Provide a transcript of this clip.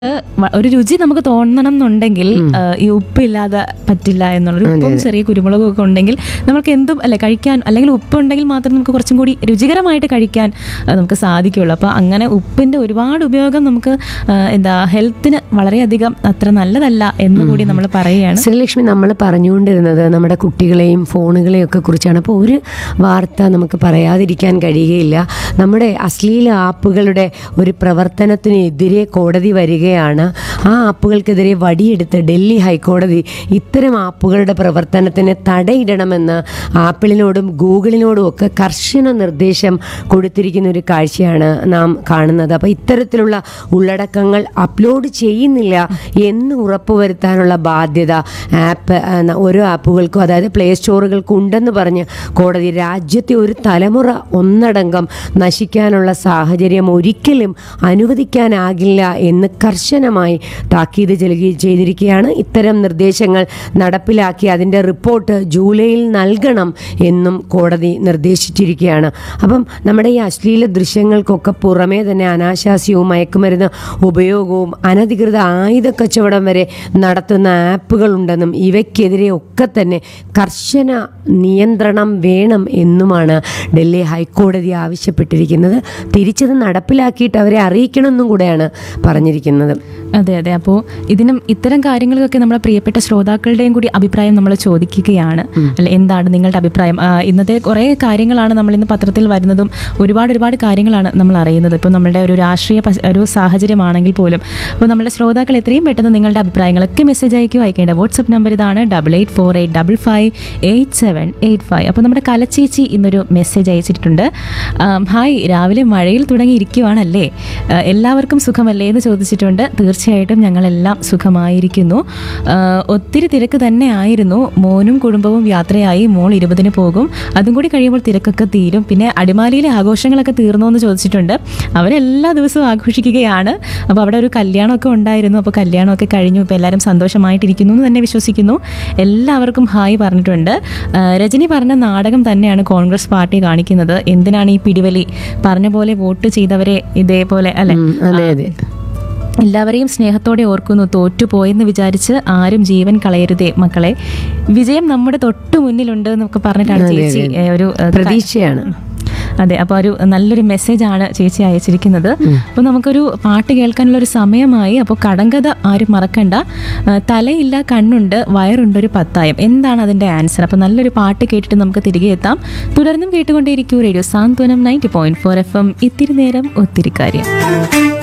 വ- ഒരു രുചി നമുക്ക് തോന്നണം എന്നുണ്ടെങ്കിൽ ആ, ഈ ഉപ്പില്ലാതെ പറ്റില്ല എന്നുള്ളത് ഉപ്പും ചെറിയ കുരുമുളകും ഒക്കെ ഉണ്ടെങ്കിൽ നമുക്ക് എന്തും അല്ലെ കഴിക്കാൻ അല്ലെങ്കിൽ ഉപ്പ് ഉണ്ടെങ്കിൽ മാത്രം നമുക്ക് കുറച്ചും കൂടി രുചികരമായിട്ട് കഴിക്കാൻ ആ, നമുക്ക് സാധിക്കുള്ളൂ അപ്പോൾ അങ്ങനെ ഉപ്പിന്റെ ഒരുപാട് ഉപയോഗം നമുക്ക് ആ, എന്താ ഹെൽത്തിന് വളരെയധികം അത്ര നല്ലതല്ല എന്ന് കൂടി നമ്മൾ പറയുകയാണ് ശ്രീലക്ഷ്മി നമ്മൾ പറഞ്ഞുകൊണ്ടിരുന്നത് നമ്മുടെ കുട്ടികളെയും ഫോണുകളെയും ഒക്കെ കുറിച്ചാണ് അപ്പോൾ ഒരു വാർത്ത നമുക്ക് പറയാതിരിക്കാൻ കഴിയുകയില്ല നമ്മുടെ അശ്ലീല ആപ്പുകളുടെ ഒരു പ്രവർത്തനത്തിനെതിരെ കോടതി വരികയാണ് ആ ആപ്പുകൾക്കെതിരെ വടിയെടുത്ത് ഡൽഹി ഹൈക്കോടതി ഇത്തരം ആപ്പുകളുടെ പ്രവർത്തനത്തിന് തടയിടണമെന്ന് ആപ്പിളിനോടും ഗൂഗിളിനോടും ഒക്കെ കർശന നിർദ്ദേശം കൊടുത്തിരിക്കുന്ന ഒരു കാഴ്ചയാണ് നാം കാണുന്നത് അപ്പോൾ ഇത്തരത്തിലുള്ള ഉള്ളടക്കങ്ങൾ അപ്ലോഡ് ചെയ്യുന്നില്ല എന്ന് ഉറപ്പുവരുത്താനുള്ള ബാധ്യത ആപ്പ് ആ, ന- ഓരോ ആപ്പുകൾക്കും അതായത് പ്ലേ സ്റ്റോറുകൾക്കും ഉണ്ടെന്ന് പറഞ്ഞ് കോടതി രാജ്യത്തെ ഒരു തലമുറ ഒന്നടങ്കം നശിക്കാനുള്ള സാഹചര്യം ഒരിക്കലും അനുവദിക്കാനാകില്ല എന്ന് കർശനമായി താക്കീത് ചെലുകി- ചെയ്തിരിക്കുകയാണ് ഇത്തരം നിർദ്ദേശങ്ങൾ നടപ്പിലാക്കി അതിൻ്റെ റിപ്പോർട്ട് ജൂലൈയിൽ നൽകണം എന്നും കോടതി നിർദ്ദേശിച്ചിരിക്കുകയാണ് അപ്പം നമ്മുടെ ഈ അശ്ലീല ദൃശ്യങ്ങൾക്കൊക്കെ പുറമേ തന്നെ അനാശാസ്യവും മയക്കുമരുന്ന് ഉപയോഗവും അനധികൃത ആയുധ കച്ചവടം വരെ നടത്തുന്ന ആപ്പുകളുണ്ടെന്നും ഇവയ്ക്കെതിരെ ഒക്കെ തന്നെ കർശന നിയന്ത്രണം വേണം എന്നുമാണ് ഡൽഹി ഹൈക്കോടതി ആവശ്യപ്പെട്ടിരിക്കുന്നത് തിരിച്ചത് നടപ്പിലാക്കിയിട്ട് അവരെ അറിയിക്കണമെന്നും കൂടെയാണ് പറഞ്ഞിരിക്കുന്നത് അതെ അതെ അപ്പോൾ ഇതിനും ഇത്തരം കാര്യങ്ങൾക്കൊക്കെ നമ്മുടെ പ്രിയപ്പെട്ട ശ്രോതാക്കളുടെയും കൂടി അഭിപ്രായം നമ്മൾ ചോദിക്കുകയാണ് അല്ലെ എന്താണ് നിങ്ങളുടെ അഭിപ്രായം ആ, ഇന്നത്തെ കുറേ കാര്യങ്ങളാണ് നമ്മൾ ഇന്ന് പത്രത്തിൽ വരുന്നതും ഒരുപാട് ഒരുപാട് കാര്യങ്ങളാണ് നമ്മൾ അറിയുന്നത് ഇപ്പോൾ നമ്മുടെ ഒരു രാഷ്ട്രീയ പശ്ച- ഒരു സാഹചര്യമാണെങ്കിൽ പോലും അപ്പോൾ നമ്മുടെ ശ്രോതാക്കൾ എത്രയും പെട്ടെന്ന് നിങ്ങളുടെ അഭിപ്രായങ്ങളൊക്കെ മെസ്സേജ് അയക്കുക അയക്കേണ്ട വാട്സപ്പ് നമ്പർ ഇതാണ് double eight four eight double five eight seven eight five അപ്പോൾ നമ്മുടെ കലച്ചേച്ചി ഇന്നൊരു മെസ്സേജ് അയച്ചിട്ടുണ്ട് ആം, ഹായ് രാവിലെ മഴയിൽ തുടങ്ങി ഇരിക്കുവാണല്ലേ ആ, എല്ലാവർക്കും സുഖമല്ലേ എന്ന് ചോദിച്ചിട്ടുണ്ട് തീർച്ചയായിട്ടും ഞങ്ങളെല്ലാം സുഖമായിരിക്കുന്നു ആ, ഒത്തിരി തിരക്ക് തന്നെ ആയിരുന്നു മോനും കുടുംബവും യാത്രയായി മോൾ ഇരുപതിന് പോകും അതും കൂടി കഴിയുമ്പോൾ തിരക്കൊക്കെ തീരും പിന്നെ അടിമാലിയിലെ ആഘോഷങ്ങളൊക്കെ തീർന്നോ എന്ന് ചോദിച്ചിട്ടുണ്ട് അവരെല്ലാ ദിവസവും ആഘോഷിക്കുകയാണ് അപ്പോൾ അവിടെ ഒരു കല്യാണമൊക്കെ ഉണ്ടായിരുന്നു അപ്പോൾ കല്യാണമൊക്കെ കഴിഞ്ഞു ഇപ്പോൾ എല്ലാവരും സന്തോഷമായിട്ടിരിക്കുന്നു എന്ന് തന്നെ വിശ്വസിക്കുന്നു എല്ലാവർക്കും ഹായ് പറഞ്ഞിട്ടുണ്ട് ആ, രജനി പറഞ്ഞ നാടകം തന്നെയാണ് കോൺഗ്രസ് പാർട്ടി കാണിക്കുന്നത് എന്തിനാണ് ഈ പിടിവലി പറഞ്ഞ പോലെ വോട്ട് ചെയ്തവരെ ഇതേപോലെ അല്ലെ ഉം, അതെ അതെ എല്ലാവരെയും സ്നേഹത്തോടെ ഓർക്കുന്നു തോറ്റുപോയെന്ന് വിചാരിച്ച് ആരും ജീവൻ കളയരുതേ മക്കളെ വിജയം നമ്മുടെ തൊട്ടു മുന്നിലുണ്ട് എന്നൊക്കെ പറഞ്ഞിട്ടാണ് അതെ, ചേച്ചി അതെ. ഏ, ഒരു ഏ, പ്രതീക്ഷയാണ് അതെ അപ്പോൾ ഒരു നല്ലൊരു മെസ്സേജാണ് ചേച്ചി അയച്ചിരിക്കുന്നത് അപ്പോൾ നമുക്കൊരു പാട്ട് കേൾക്കാനുള്ള ഒരു സമയമായി അപ്പോൾ കടങ്കഥ ആരും മറക്കണ്ട ആ, തലയില്ല കണ്ണുണ്ട് വയറുണ്ട് ഒരു പത്തായം എന്താണ് അതിൻ്റെ ആൻസർ അപ്പോൾ നല്ലൊരു പാട്ട് കേട്ടിട്ട് നമുക്ക് തിരികെ എത്താം തുടർന്നും കേട്ടുകൊണ്ടേയിരിക്കൂ radio Santhwanam ninety point four F M ഇത്തിരി നേരം ഒത്തിരി കാര്യം